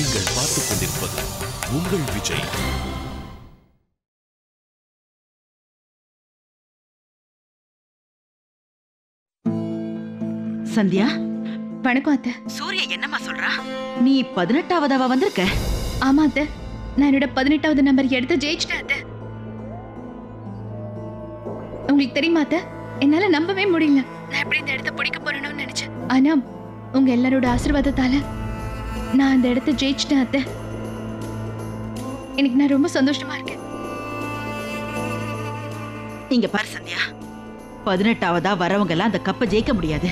நீங்கள் பார்த்துக் கொண்டிருப்பது உங்கள் விஜய் சந்தியா வணக்கம் அத்தை சூர்யா என்னம்மா சொல்றா நீ பதினெட்டாவதாவா வந்திருக்க ஆமா அத்தை நான் என்னோட பதினெட்டாவது நம்பர் எடுத்து ஜெயிச்சிட்டேன் அத்தை உங்களுக்கு தெரியுமா அத்தை என்னால நம்பவே முடியல நான் எப்படி இந்த இடத்த பிடிக்க போறேன்னு நினைச்சேன் ஆனா உங்க எல்லாரோட ஆசீர்வாதத்தால நான் அந்த இடத்த ஜெயிச்சிட்டேன் அத்தை எனக்கு நான் ரொம்ப சந்தோஷமா இருக்கேன் இங்க பாரு சந்தியா பதினெட்டாவதா வரவங்க எல்லாம் அந்த கப்பை ஜெயிக்க முடியாது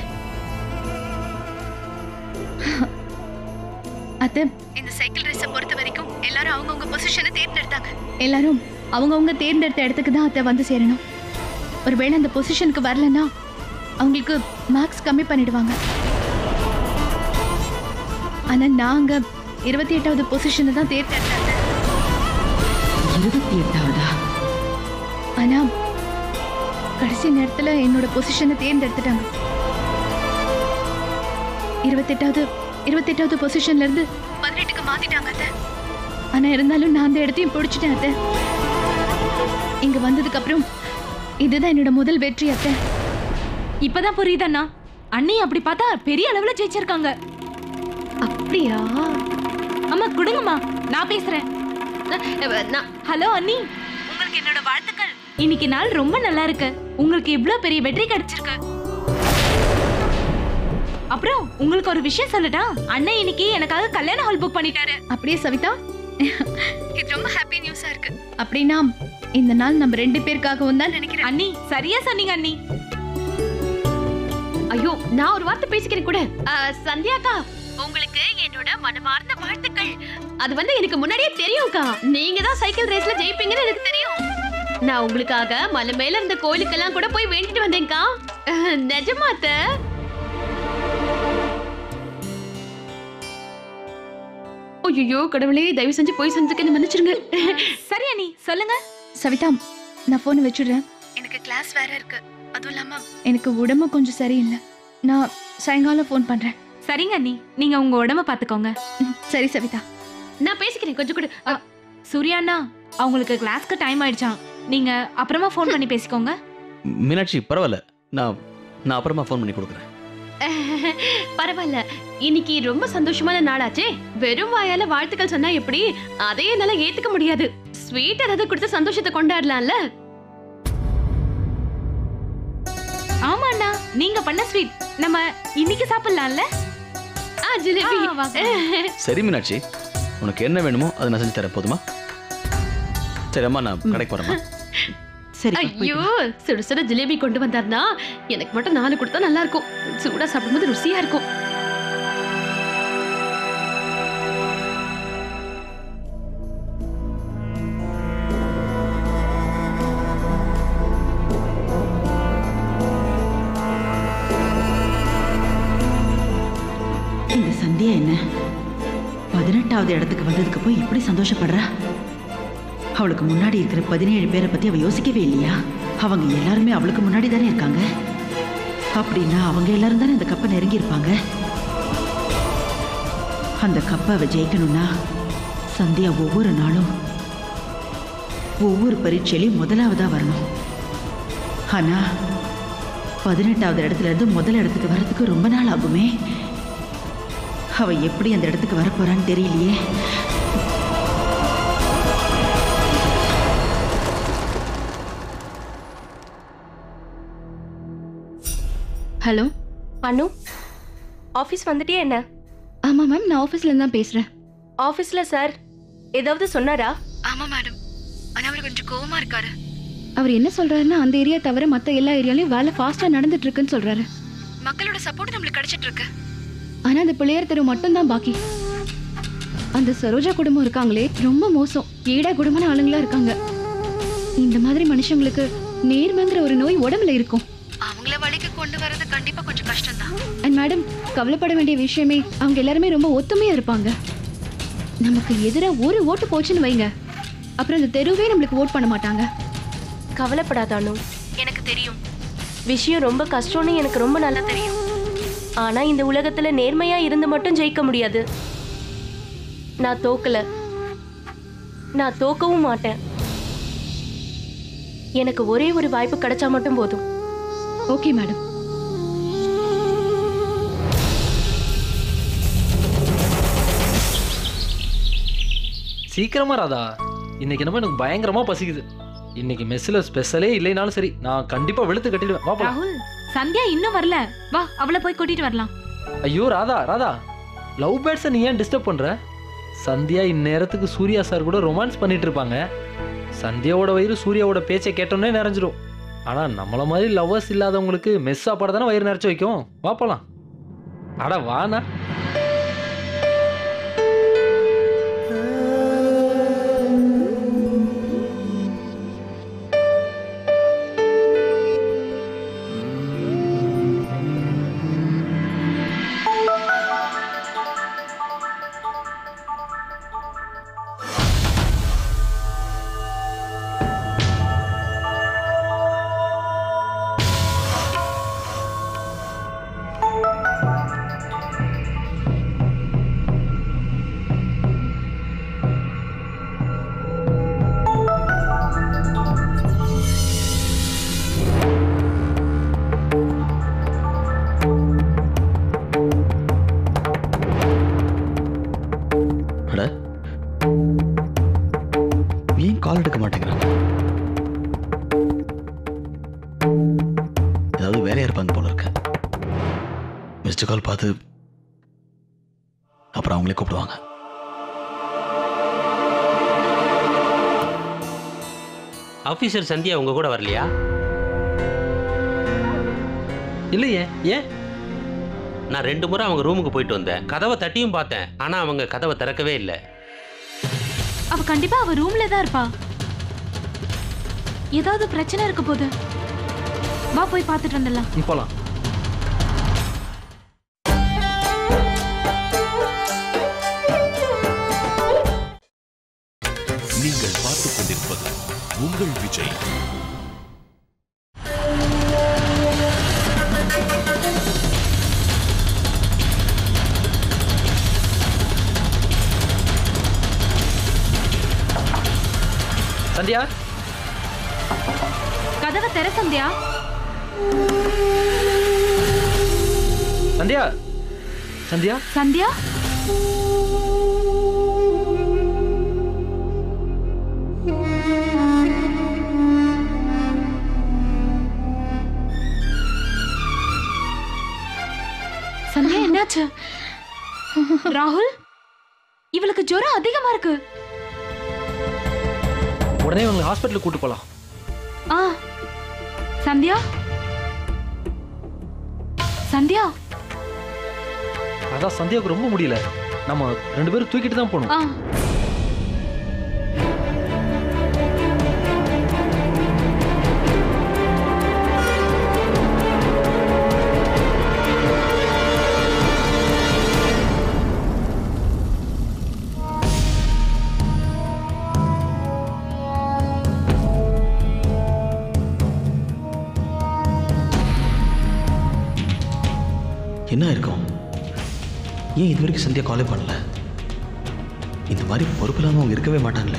அத்தை இந்த சைக்கிள் ரேஸை பொறுத்த வரைக்கும் எல்லாரும் அவங்கவுங்க பொசிஷனை தேர்ந்தெடுத்தாங்க எல்லாரும் அவங்கவுங்க தேர்ந்தெடுத்த இடத்துக்கு தான் அத்தை வந்து சேரணும் ஒருவேளை அந்த பொசிஷனுக்கு வரலன்னா அவங்களுக்கு மார்க்ஸ் கம்மி பண்ணிடுவாங்க ஆனா நாங்க இருபத்தி எட்டாவது பொசிஷனை தான் தேர்ந்தெடுத்தாங்க இருபத்தி எட்டாவதா ஆனா கடைசி நேரத்துல என்னோட பொசிஷனை தேர்ந்தெடுத்துட்டாங்க இருபத்தெட்டாவது இருபத்தெட்டாவது பொசிஷன்ல இருந்து பதினெட்டுக்கு மாத்திட்டாங்க அத்தை ஆனா இருந்தாலும் நான் அந்த இடத்தையும் பிடிச்சிட்டேன் அத்தை இங்க வந்ததுக்கு அப்புறம் இதுதான் என்னோட முதல் வெற்றி அத்தை இப்பதான் புரியுதண்ணா அண்ணி அப்படி பார்த்தா பெரிய அளவுல ஜெயிச்சிருக்காங்க அப்படியா அம்மா கொடுங்கம்மா நான் பேசுறேன் ஹலோ அண்ணி உங்களுக்கு என்னோட வாழ்த்துக்கள் இன்னைக்கு நாள் ரொம்ப நல்லா இருக்கு உங்களுக்கு இவ்ளோ பெரிய வெற்றி கிடைச்சிருக்கு அப்புறம் உங்களுக்கு ஒரு விஷயம் சொல்லட்டா அண்ணன் இன்னைக்கு எனக்காக கல்யாண ஹால் புக் பண்ணிட்டாரு அப்படியே சவிதா இது ரொம்ப ஹாப்பி நியூஸா இருக்கு அப்படின்னா இந்த நாள் நம்ம ரெண்டு பேருக்காகவும் தான் நினைக்கிறேன் அண்ணி சரியா சொன்னீங்க அண்ணி ஐயோ நான் ஒரு வார்த்தை பேசிக்கிறேன் கூட ஆ, சந்தியாக்கா உங்களுக்கு என்னோட மனமார்ந்த வாழ்த்துக்கள் அது வந்து எனக்கு முன்னாடியே தெரியும்க்கா நீங்க தான் சைக்கிள் ரேஸ்ல ஜெயிப்பீங்கன்னு எனக்கு தெரியும் நான் உங்களுக்காக மலை மேல இருந்த கோயிலுக்கெல்லாம் கூட போய் வேண்டிட்டு வந்தேன்க்கா அஹ், நிஜமா அத்தை ஐயோ கடவுளே தயவு செஞ்சு போய் செஞ்சுக்க மன்னிச்சிருங்க சரி அண்ணி சொல்லுங்க சவிதா நான் போன் வச்சிடுறேன் எனக்கு கிளாஸ் வேற இருக்கு அதுவும் இல்லாம எனக்கு உடம்பு கொஞ்சம் சரியில்லை நான் சாயங்காலம் ஃபோன் பண்றேன் சரிங்க அண்ணி நீங்க உங்க உடம்ப பாத்துக்கோங்க ம், சரி சவிதா நான் பேசிக்கிறேன் கொஞ்சம் கூட அ, சூர்யா அண்ணா அவங்களுக்கு கிளாஸ்க்கு டைம் ஆயிடுச்சாம் நீங்க அப்புறமா ஃபோன் பண்ணி பேசிக்கோங்க மீனாட்சி பரவாயில்ல நான் நான் அப்புறமா ஃபோன் பண்ணி கொடுக்குறேன் பரவாயில்ல இன்னைக்கு ரொம்ப சந்தோஷமான நாளாச்சே வெறும் வாயால வாழ்த்துக்கள் சொன்னா எப்படி அதையே என்னால ஏத்துக்க முடியாது ஸ்வீட் ஏதாவது கொடுத்து சந்தோஷத்தை கொண்டாடலாம்ல ஆமா அண்ணா நீங்க பண்ண ஸ்வீட் நம்ம இன்னைக்கு சாப்பிடலாம்ல ஆ ஜிலேபி ஆ, வாங்க. சரி மீனாட்சி உனக்கு என்ன வேணுமோ அதை நான் செஞ்சு தரேன் போதுமா சரி அம்மா நான் கடைக்கு போறேம்மா சரி ஐயோ சுட சுட ஜிலேபி கொண்டு வந்தாருன்னா எனக்கு மட்டும் நாலு கொடுத்தா நல்லா இருக்கும் சூடா சாப்பிடும்போது ருசியா இருக்கும் இந்த சந்தியா என்ன பதினெட்டாவது இடத்துக்கு வந்ததுக்கு போய் இப்படி சந்தோஷப்படுறா அவளுக்கு முன்னாடி இருக்கிற பதினேழு பேரை பத்தி அவ யோசிக்கவே இல்லையா அவங்க எல்லாருமே அவளுக்கு முன்னாடி தானே இருக்காங்க அப்படின்னா அவங்க எல்லாரும் தானே அந்த கப்பை நெருங்கி இருப்பாங்க அந்த கப்பை அவ ஜெயிக்கணும்னா சந்தியா ஒவ்வொரு நாளும் ஒவ்வொரு பரீட்சையிலையும் முதலாவதா வரணும் ஆனா பதினெட்டாவது இடத்துல இருந்து முதல் இடத்துக்கு வர்றதுக்கு ரொம்ப நாள் ஆகுமே அவ எப்படி அந்த இடத்துக்கு வரப்போறான்னு தெரியலையே ஹலோ அனு ஆஃபீஸ் வந்துட்டியா என்ன ஆமா மேம் நான் ஆஃபீஸ்ல இருந்து தான் பேசுறேன் ஆஃபீஸ்ல சார் ஏதாவது சொன்னாரா ஆமா மேடம் ஆனா அவர் கொஞ்சம் கோவமா இருக்காரு அவர் என்ன சொல்றாருன்னா அந்த ஏரியா தவிர மத்த எல்லா ஏரியாலயும் வேலை ஃபாஸ்டா நடந்துட்டு இருக்குன்னு சொல்றாரு மக்களோட சப்போர்ட் நம்மளுக்கு கிடைச்சிட்டு இருக்கு ஆனா அந்த பிள்ளையார் தெரு மட்டும் தான் பாக்கி அந்த சரோஜா குடும்பம் இருக்காங்களே ரொம்ப மோசம் ஏடா குடும்பமான ஆளுங்களா இருக்காங்க இந்த மாதிரி மனுஷங்களுக்கு நேர்மைங்கிற ஒரு நோய் உடம்புல இருக்கும் அவங்கள வழிக்கு கொண்டு வரது கண்டிப்பா கொஞ்சம் கஷ்டம் தான் அண்ட் மேடம் கவலைப்பட வேண்டிய விஷயமே அவங்க எல்லாருமே ரொம்ப ஒத்துமையா இருப்பாங்க நமக்கு எதிரா ஒரு ஓட்டு போச்சுன்னு வைங்க அப்புறம் இந்த தெருவே நம்மளுக்கு ஓட் பண்ண மாட்டாங்க கவலைப்படாத அனு எனக்கு தெரியும் விஷயம் ரொம்ப கஷ்டம்னு எனக்கு ரொம்ப நல்லா தெரியும் ஆனா இந்த உலகத்துல நேர்மையா இருந்து மட்டும் ஜெயிக்க முடியாது நான் தோக்கல நான் தோக்கவும் மாட்டேன் எனக்கு ஒரே ஒரு வாய்ப்பு கிடைச்சா மட்டும் போதும் ஓகே மேடம் சீக்கிரமா ராதா இன்னைக்கு என்னமோ எனக்கு பயங்கரமா பசிக்குது இன்னைக்கு மெஸ்ஸில் ஸ்பெஷலே இல்லைனாலும் சரி நான் கண்டிப்பா வெளுத்து கட்டிடுவேன் வா போலாம் ராகுல் சந்தியா இன்னும் வரல வா அவளை போய் கூட்டிட்டு வரலாம் ஐயோ ராதா ராதா லவ் பேர்ட்ஸை நீ ஏன் டிஸ்டர்ப் பண்ற சந்தியா இந்நேரத்துக்கு சூர்யா சார் கூட ரொமான்ஸ் பண்ணிட்டு இருப்பாங்க சந்தியாவோட வயிறு சூர்யாவோட பேச்சை கேட்டோன்னே நிறைஞ்சிரும் ஆனா நம்மள மாதிரி லவ்வர்ஸ் இல்லாதவங்களுக்கு மெஸ் சாப்பாடு தானே வயிறு நிறைச்சு வைக்கும் வா போலாம் அட வாண்ணா அட ஏன் கால் எடுக்க மாட்டேங்கிறான் ஏதாவது வேலையா இருப்பாங்க போல இருக்க மிஸ்டு கால் பார்த்து அப்புறம் அவங்களே கூப்பிடுவாங்க ஆஃபீஸர் சந்தியா உங்க கூட வரலையா இல்லையே ஏன் நான் ரெண்டு முறை அவங்க ரூமுக்கு போயிட்டு வந்தேன் கதவை தட்டியும் பார்த்தேன் ஆனா அவங்க கதவை திறக்கவே இல்லை அவ கண்டிப்பா அவ ரூம்ல தான் இருப்பா ஏதாவது பிரச்சனை இருக்க போது வா போய் பார்த்துட்டு வந்துடலாம் ம், போலாம் நீங்கள் பார்த்துக் கொண்டிருப்பது உங்கள் விஜய் சந்தியா கதவை திற சந்தியா சந்தியா சந்தியா சந்தியா சந்தியா என்னாச்சு ராகுல் இவளுக்கு ஜுரம் அதிகமா இருக்கு உடனே அவங்க ஹாஸ்பிட்டலுக்கு கூட்டு போலாம் ஆ சந்தியா சந்தியா அதான் சந்தியாவுக்கு ரொம்ப முடியல நம்ம ரெண்டு பேரும் தூக்கிட்டு தான் போகணும் ஆ என்ன இருக்கும் ஏன் இது வரைக்கும் சந்தியா காலே பண்ணல இந்த மாதிரி பொறுப்பு இல்லாமல் அவங்க இருக்கவே மாட்டாங்களே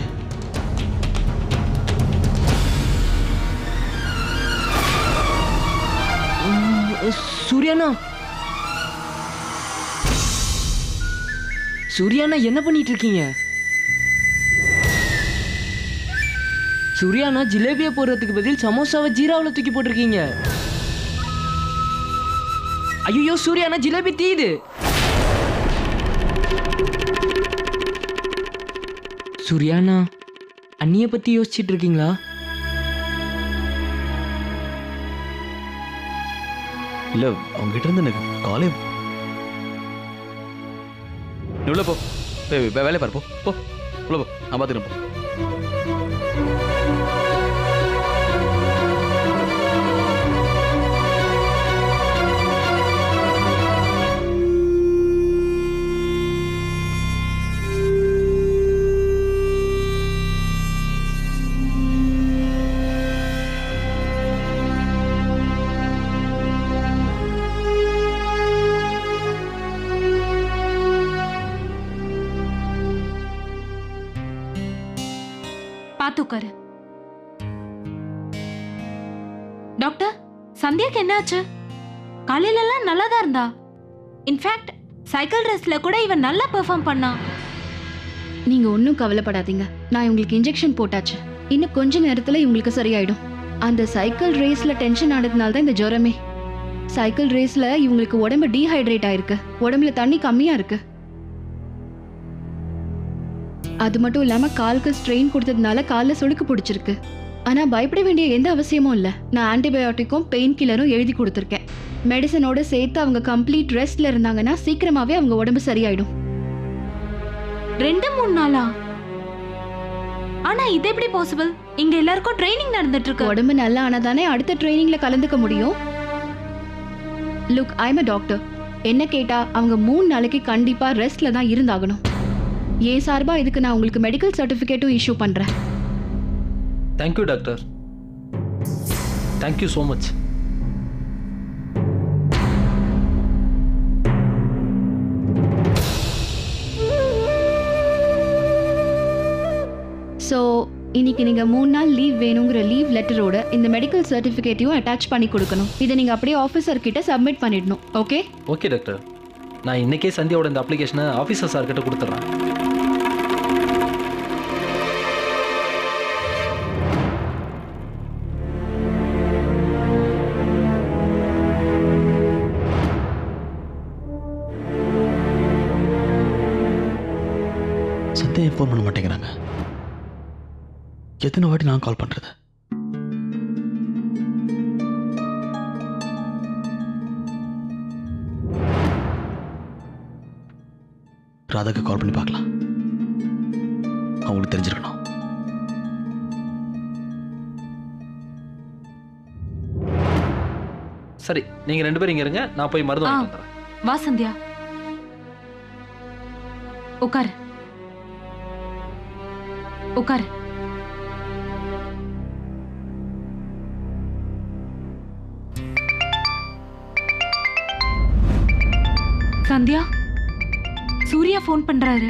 சூர்யாண்ணா சூர்யாண்ணா என்ன பண்ணிட்டு இருக்கீங்க சூர்யாண்ணா ஜிலேபியை போடுறதுக்கு பதில் சமோசாவை ஜீராவில் தூக்கி போட்டிருக்கீங்க ஐயோ சூர்யாண்ணா ஜிலேபி தீயுது சூர்யாண்ணா அண்ணிய பத்தி யோசிச்சிட்டு இருக்கீங்களா இல்லை அவங்ககிட்ட இருந்து எனக்கு காலே நீ உள்ள போ போய் வே- வேலையை பாரு போ போ உள்ள போ நான் பார்த்துக்கிறேன் போ பார்த்து உட்காரு டாக்டர் சந்தியாக்கு என்னாச்சு காலையில எல்லாம் நல்லா தான் இருந்தா இன்ஃபேக்ட் சைக்கிள் ரேஸ்ல கூட இவன் நல்லா பெர்ஃபார்ம் பண்ணா நீங்க ஒன்றும் கவலைப்படாதீங்க நான் இவங்களுக்கு இன்ஜெக்ஷன் போட்டாச்சு இன்னும் கொஞ்ச நேரத்துல இவங்களுக்கு சரியாயிடும் அந்த சைக்கிள் ரேஸ்ல டென்ஷன் ஆனதுனால தான் இந்த ஜுரமே சைக்கிள் ரேஸ்ல இவங்களுக்கு உடம்பு டீஹைட்ரேட் ஆயிருக்கு உடம்புல தண்ணி கம்மியா இருக்கு அது மட்டும் இல்லாம காலுக்கு ஸ்ட்ரெயின் கொடுத்ததுனால காலில் சுளுக்கு பிடிச்சிருக்கு ஆனா பயப்பட வேண்டிய எந்த அவசியமும் இல்ல நான் ஆன்டிபயோட்டிக்கும் பெயின் கில்லரும் எழுதி கொடுத்துருக்கேன் மெடிசனோட சேர்த்து அவங்க கம்ப்ளீட் ரெஸ்ட்ல இருந்தாங்கன்னா சீக்கிரமாவே அவங்க உடம்பு சரியாயிடும் ரெண்டு மூணு நாளா ஆனா இது எப்படி பாசிபிள் இங்க எல்லாருக்கும் ட்ரைனிங் நடந்துட்டு இருக்கு உடம்பு நல்லா ஆனாதானே அடுத்த ட்ரைனிங்ல கலந்துக்க முடியும் லுக் ஐம் அ டாக்டர் என்ன கேட்டா அவங்க மூணு நாளைக்கு கண்டிப்பா ரெஸ்ட்ல தான் இருந்தாகணும் ஏன் சார்பா இதுக்கு நான் உங்களுக்கு மெடிக்கல் சர்டிஃபிகேட்டும் இஷ்யூ பண்றேன் thank you doctor thank you so much so இன்னைக்கு நீங்க மூணு நாள் லீவ் வேணுங்கிற லீவ் லெட்டரோட இந்த மெடிக்கல் சர்டிஃபிகேட்டையும் அட்டாச் பண்ணி கொடுக்கணும் இதை நீங்க அப்படியே ஆஃபீஸர் கிட்ட சப்மிட் பண்ணிடணும் ஓகே ஓகே டாக்டர் நான் இன்னைக்கே சந்தியாவோட இந்த அப்ளிகேஷனை ஆஃபீஸர் சார் கிட்ட கொடுத்துட்றேன் சந்தியா ஃபோன் பண்ண மாட்டேங்கிறாங்க எத்தனை வாட்டி நான் கால் பண்றது ராதாக்கு கால் பண்ணி பார்க்கலாம் அவங்களுக்கு தெரிஞ்சிருக்கணும் சரி நீங்கள் ரெண்டு பேரும் இங்கே இருங்க நான் போய் மருந்து வாங்கிட்டு வந்துடுறேன் வா சந்தியா உட்காரு உட்காரு சந்தியா சூர்யா ஃபோன் பண்றாரு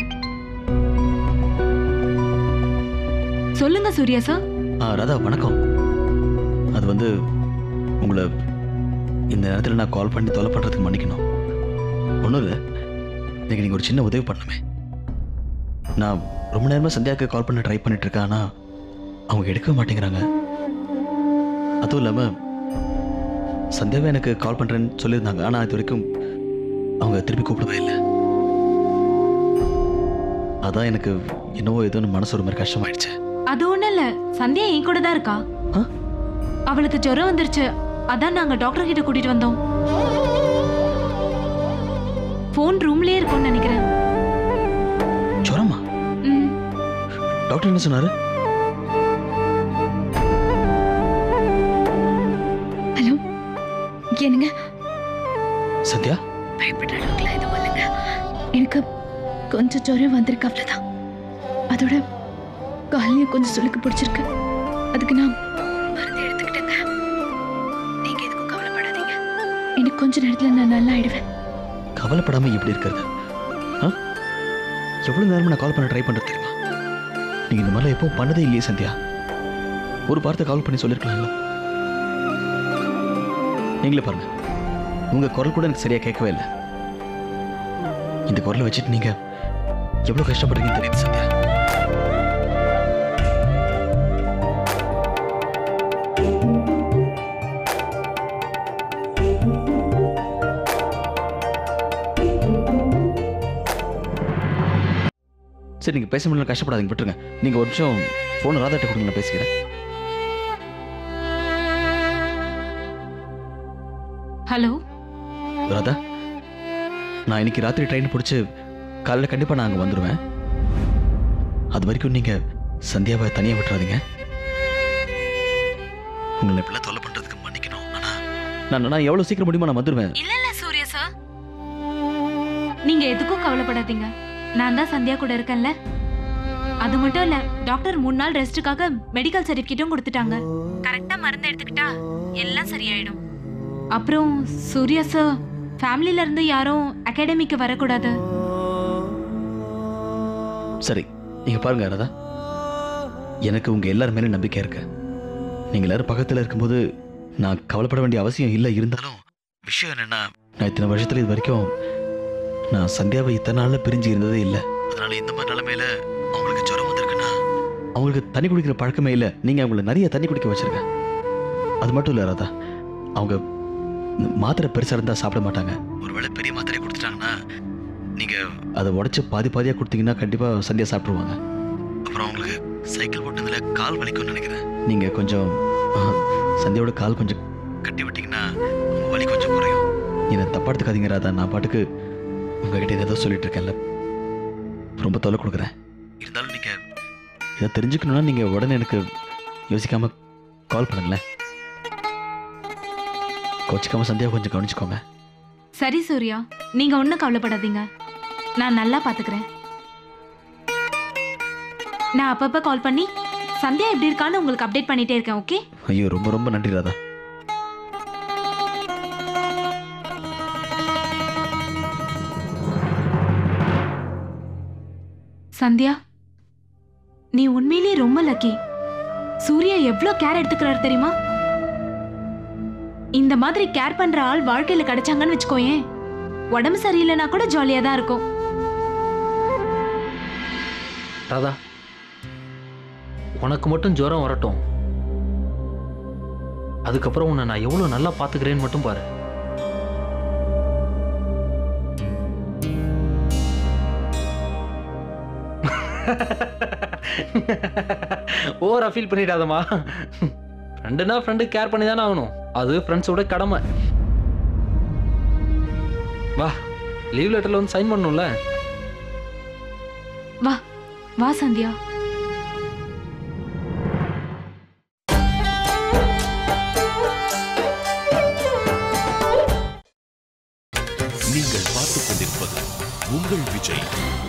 சொல்லுங்க சூர்யா சார் ஆ ராதா வணக்கம் அது வந்து உங்களை இந்த நேரத்தில் நான் கால் பண்ணி தொலை பண்ணுறதுக்கு மன்னிக்கணும் ஒன்றும் இல்லை எனக்கு நீங்கள் ஒரு சின்ன உதவி பண்ணணுமே நான் ரொம்ப நேரமாக சந்தியாவுக்கு கால் பண்ண ட்ரை பண்ணிட்டு இருக்கேன் ஆனால் அவங்க எடுக்கவே மாட்டேங்கிறாங்க அதுவும் இல்லாமல் சந்தியாவே எனக்கு கால் பண்ணுறேன்னு சொல்லியிருந்தாங்க ஆனால் இது வரைக்கும் அவங்க திருப்பி கூப்பிடவே இல்லை அதான் எனக்கு என்னவோ ஏதோன்னு மனசு ஒரு மாதிரி கஷ்டமாயிடுச்சு அது ஒண்ணும் இல்ல சந்தியா என் கூட தான் இருக்கா ஆ? அவளுக்கு ஜுரம் வந்துருச்சு அதான் நாங்க டாக்டர் கிட்ட கூட்டிட்டு வந்தோம் ஃபோன் ரூம்லயே இருக்கும்னு நினைக்கிறேன் ஜுரமா ம் டாக்டர் என்ன சொன்னாரு ஹலோ என்னங்க சத்யா பயப்படுற அளவுக்குலாம் எதுவும் இல்லைங்க எனக்கு கொஞ்சம் ஜுரம் வந்திருக்கு அவ்வளோதான் அதோட காலையும் கொஞ்சம் சுளுக்கு பிடிச்சிருக்கு அதுக்கு நான் மருந்து எடுத்துக்கிட்டேங்க நீங்க எதுக்கும் கவலைப்படாதீங்க இன்னும் கொஞ்ச நேரத்துல நான் நல்லா ஆயிடுவேன் கவலைப்படாம இப்படி இருக்கிறது ஆ எவ்வளவு நேரமா நான் கால் பண்ண ட்ரை பண்றது தெரியுமா நீங்க இந்த மாதிரிலாம் எப்பவும் பண்ணதே இல்லையே சந்தியா ஒரு வார்த்தை கால் பண்ணி சொல்லிருக்கலாம்ல நீங்களே பாருங்க உங்க குரல் கூட எனக்கு சரியா கேட்கவே இல்லை இந்த குரலை வச்சுட்டு நீங்க எவ்வளவு கஷ்டப்படுறீங்கன்னு தெரியுது சந்தியா சரி நீங்க பேச முடியல கஷ்டப்படாதீங்க விட்டுருங்க நீங்க ஒரு நிமிஷம் ஃபோன் ராதாட்ட கொடுங்க நான் பேசிக்கிறேன் ஹலோ ராதா நான் இன்னைக்கு ராத்திரி ட்ரெயின் பிடிச்சி காலையில் கண்டிப்பாக நான் அங்கே வந்துடுவேன் அது வரைக்கும் நீங்கள் சந்தியாவை தனியாக விட்டுறாதீங்க உங்களை இப்படிலாம் தொல்லை பண்ணுறதுக்கு மன்னிக்கணும் ஆனால் நான் நான் எவ்வளோ சீக்கிரம் முடியுமோ நான் வந்துடுவேன் இல்ல இல்ல சூர்யா சார் நீங்க எதுக்கும் கவலைப்படாதீங்க நான் தான் சந்தியா கூட இருக்கேன்ல அது மட்டும் இல்ல டாக்டர் மூணு நாள் ரெஸ்ட்டுக்காக மெடிக்கல் சர்டிஃபிகேட்டும் கொடுத்துட்டாங்க கரெக்டா மருந்து எடுத்துக்கிட்டா எல்லாம் சரியாயிடும் அப்புறம் சூர்யா சார் ஃபேமிலில இருந்து யாரும் அகாடமிக்கு வரக்கூடாது சரி நீங்கள் பாருங்க ராதா எனக்கு உங்கள் எல்லார் மேலே நம்பிக்கை இருக்கு நீங்கள் எல்லாரும் பக்கத்தில் இருக்கும்போது நான் கவலைப்பட வேண்டிய அவசியம் இல்லை இருந்தாலும் விஷயம் என்னென்னா நான் இத்தனை வருஷத்தில் இது வரைக்கும் நான் சந்தியாவை இத்தனை நாளில் பிரிஞ்சு இருந்ததே இல்லை அதனால இந்த மாதிரி நிலமையில அவங்களுக்கு ஜுரம் வந்திருக்குன்னா அவங்களுக்கு தண்ணி குடிக்கிற பழக்கமே இல்லை நீங்கள் அவங்கள நிறைய தண்ணி குடிக்க வச்சிருங்க அது மட்டும் இல்லை ராதா அவங்க இந்த மாத்திரை பெருசாக இருந்தால் சாப்பிட மாட்டாங்க ஒருவேளை பெரிய மாத்திரை கொடுத்துட்டாங்கன்னா நீங்கள் அதை உடச்சி பாதி பாதியாக கொடுத்தீங்கன்னா கண்டிப்பாக சந்தியா சாப்பிட்ருவாங்க அப்புறம் அவங்களுக்கு சைக்கிள் ஓட்டுனதில் கால் வலிக்கும்னு நினைக்கிறேன் நீங்கள் கொஞ்சம் ஆஹ், சந்தியாவோட கால் கொஞ்சம் கட்டி விட்டீங்கன்னா அவங்க வலி கொஞ்சம் குறையும் என்னை தப்பா எடுத்துக்காதீங்க ராதா நான் பாட்டுக்கு உங்ககிட்ட ஏதோ சொல்லிட்டு இருக்கேன்ல ரொம்ப தொலை கொடுக்குறேன் இருந்தாலும் நீங்கள் இதை தெரிஞ்சுக்கணுன்னா நீங்கள் உடனே எனக்கு யோசிக்காமல் கால் பண்ணுங்களேன் கோச்சிக்காம சந்தியா கொஞ்சம் கவனிச்சுக்கோங்க சரி சூர்யா நீங்க ஒன்றும் கவலைப்படாதீங்க நான் நல்லா பாத்துக்கிறேன் நான் அப்பப்ப கால் பண்ணி சந்தியா எப்படி இருக்கான்னு உங்களுக்கு அப்டேட் பண்ணிட்டே இருக்கேன் ஓகே ஐயோ ரொம்ப ரொம்ப நன்றி ராதா சந்தியா நீ உண்மையிலேயே ரொம்ப லக்கி சூர்யா எவ்வளோ கேர் எடுத்துக்கிறாரு தெரியுமா இந்த மாதிரி கேர் பண்ற ஆள் வாழ்க்கையில கிடைச்சாங்கன்னு வச்சுக்கோயேன் உடம்பு சரியில்லைனா கூட ஜாலியா தான் இருக்கும் ராதா உனக்கு மட்டும் ஜுரம் வரட்டும் அதுக்கப்புறம் உன்னை நான் எவ்வளோ நல்லா பார்த்துக்கிறேன்னு மட்டும் பாரு ஓவரா ஃபீல் பண்ணிடாதம்மா ஃப்ரெண்டுனா ஃப்ரெண்டு கேர் பண்ணி தானே ஆகணும் அது ஃப்ரெண்ட்ஸோட கடமை வா லீவ் லெட்டரில் வந்து சைன் பண்ணணும்ல வா வா சந்தியா நீங்கள் பார்த்துக் கொண்டிருப்பது உங்கள் விஜய்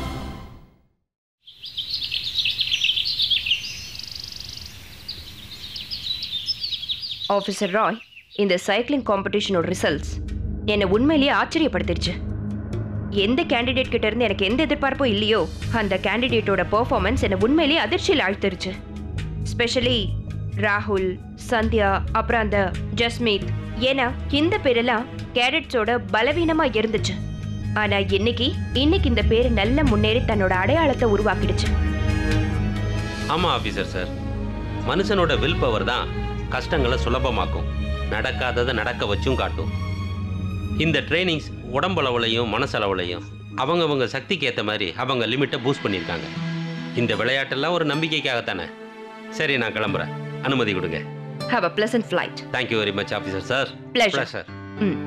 ஆஃபீஸர் ராய் இந்த சைக்கிளிங் காம்படிஷனோட ரிசல்ட்ஸ் என்னை உண்மையிலேயே ஆச்சரியப்படுத்திடுச்சு எந்த கேண்டிடேட் கிட்ட இருந்து எனக்கு எந்த எதிர்பார்ப்பும் இல்லையோ அந்த கேண்டிடேட்டோட பெர்ஃபார்மன்ஸ் என்னை உண்மையிலேயே அதிர்ச்சியில் ஆழ்த்திருச்சு ஸ்பெஷலி ராகுல் சந்தியா அப்புறம் அந்த ஜஸ்மீத் ஏன்னா இந்த பேரெல்லாம் கேடட்ஸோட பலவீனமா இருந்துச்சு ஆனா இன்னைக்கு இன்னைக்கு இந்த பேர் நல்ல முன்னேறி தன்னோட அடையாளத்தை உருவாக்கிடுச்சு ஆமாம் ஆஃபீஸர் சார் மனுஷனோட வில் பவர் தான் கஷ்டங்களை சுலபமாக்கும் நடக்காததை நடக்க வச்சும் காட்டும் இந்த ட்ரைனிங்ஸ் உடம்பளவுலையும் மனசளவுலையும் அவங்கவங்க சக்திக்கு ஏற்ற மாதிரி அவங்க லிமிட்டை பூஸ்ட் பண்ணியிருக்காங்க இந்த விளையாட்டெல்லாம் ஒரு நம்பிக்கைக்காகத்தானே சரி நான் கிளம்புறேன் அனுமதி கொடுங்க have a pleasant flight thank you very much officer sir Pleasure. Sir hmm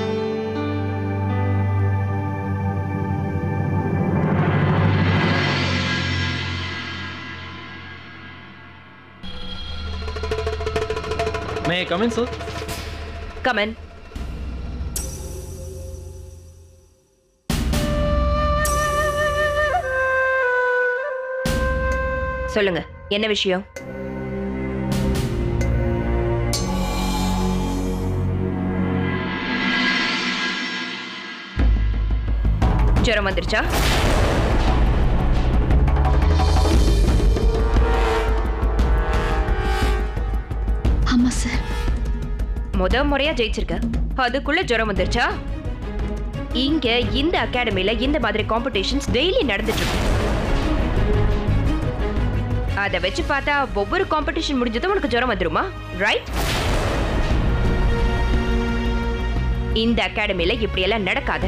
may come in sir come on சொல்லுங்க என்ன விஷயம் ஜுரம் வந்துருச்சா ஆமா சார் முத முறையா ஜெயிச்சிருக்க அதுக்குள்ள ஜுரம் வந்துருச்சா இங்க இந்த அகாடமில இந்த மாதிரி காம்படிஷன்ஸ் டெய்லி நடந்துட்டு இருக்கு அதை வச்சு பார்த்தா ஒவ்வொரு காம்படிஷன் முடிஞ்சதும் உனக்கு ஜுரம் வந்துருமா ரைட் இந்த அகாடமில இப்படி எல்லாம் நடக்காது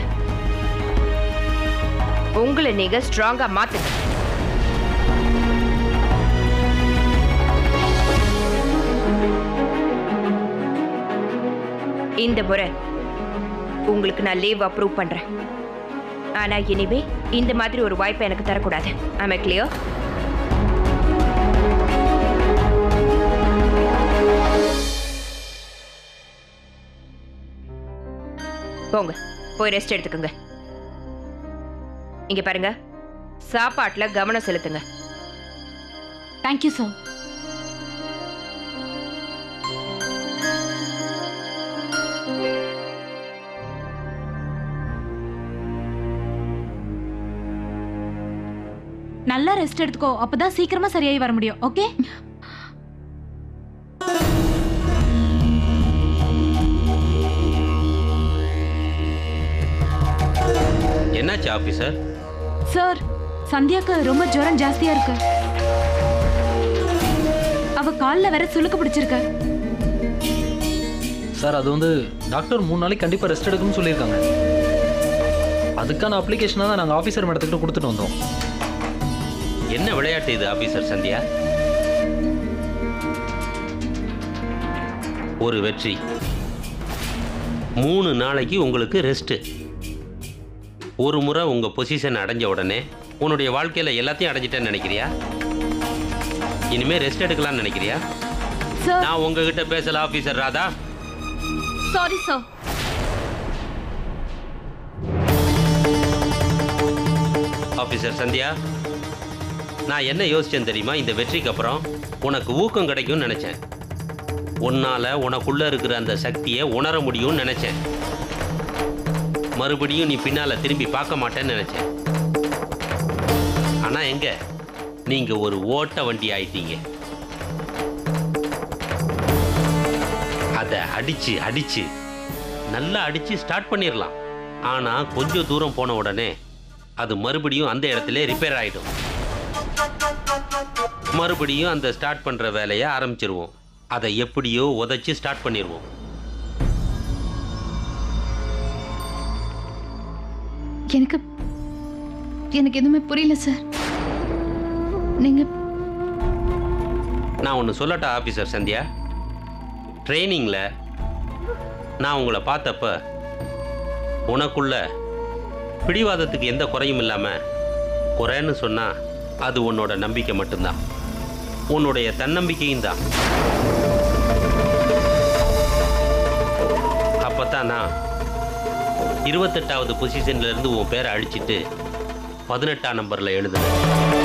உங்களை நீங்க ஸ்ட்ராங்கா மாத்துங்க இந்த முறை உங்களுக்கு நான் லீவ் அப்ரூவ் பண்றேன் ஆனா இனிமே இந்த மாதிரி ஒரு வாய்ப்பை எனக்கு தரக்கூடாது ஆமா கிளியர் போங்க போய் ரெஸ்ட் எடுத்துக்கோங்க இங்க பாருங்க சாப்பாட்டுல கவனம் செலுத்துங்க தேங்க்யூ சார் நல்லா ரெஸ்ட் எடுத்துக்கோ அப்பதான் சீக்கிரமா சரியாகி வர முடியும் ஓகே என்னாச்சு ஆஃபீஸர் சார் சந்தியாக்கு ரொம்ப ஜுரம் ஜாஸ்தியா இருக்கு அவ கால்ல வேற சுளுக்கு பிடிச்சிருக்கு சார் அது வந்து டாக்டர் மூணு நாளைக்கு கண்டிப்பாக ரெஸ்ட் எடுக்கணும்னு சொல்லியிருக்காங்க அதுக்கான அப்ளிகேஷனாக தான் நாங்கள் ஆஃபீஸர் மேடத்துக்கிட்ட கொடுத்துட்டு வந்தோம் என்ன விளையாட்டு இது ஆபீசர் சந்தியா ஒரு வெற்றி மூணு நாளைக்கு உங்களுக்கு ரெஸ்ட்டு ஒரு முறை உங்க பொசிஷன் அடைஞ்ச உடனே உன்னுடைய வாழ்க்கையில எல்லாத்தையும் அடைஞ்சிட்டேன்னு நினைக்கிறியா இனிமே ரெஸ்ட் எடுக்கலாம்னு நினைக்கிறியா சார் நான் உங்ககிட்ட பேசல officer Radha sorry sir officer Sandhya நான் என்ன யோசிச்சேன் தெரியுமா இந்த வெற்றிக்கு அப்புறம் உனக்கு ஊக்கம் கிடைக்கும்னு நினைச்சேன் உன்னால உனக்குள்ள இருக்கிற அந்த சக்தியை உணர முடியும்னு நினைச்சேன் மறுபடியும் நீ பின்னால திரும்பி பார்க்க மாட்டேன்னு நினைச்சேன் ஆனா எங்க நீங்க ஒரு ஓட்ட வண்டி ஆயிட்டீங்க அதை அடிச்சு அடிச்சு நல்லா அடிச்சு ஸ்டார்ட் பண்ணிடலாம் ஆனா கொஞ்சம் தூரம் போன உடனே அது மறுபடியும் அந்த இடத்துல ரிப்பேர் ஆயிடும் மறுபடியும் அந்த ஸ்டார்ட் பண்ற வேலையை ஆரம்பிச்சிருவோம் அதை எப்படியோ உதைச்சு ஸ்டார்ட் பண்ணிடுவோம் எனக்கு எனக்கு எதுவுமே புரியல சார் நீங்க நான் ஒன்று சொல்லட்டா ஆஃபீஸர் சந்தியா ட்ரைனிங்கில் நான் உங்களை பார்த்தப்ப உனக்குள்ள பிடிவாதத்துக்கு எந்த குறையும் இல்லாமல் குறைன்னு சொன்னால் அது உன்னோட நம்பிக்கை மட்டும்தான் உன்னுடைய தன்னம்பிக்கையும் தான் அப்போ தான் நான் இருபத்தெட்டாவது பொசிஷன்ல இருந்து உன் பேரை அழிச்சிட்டு பதினெட்டாம் நம்பரில் எழுதுனேன்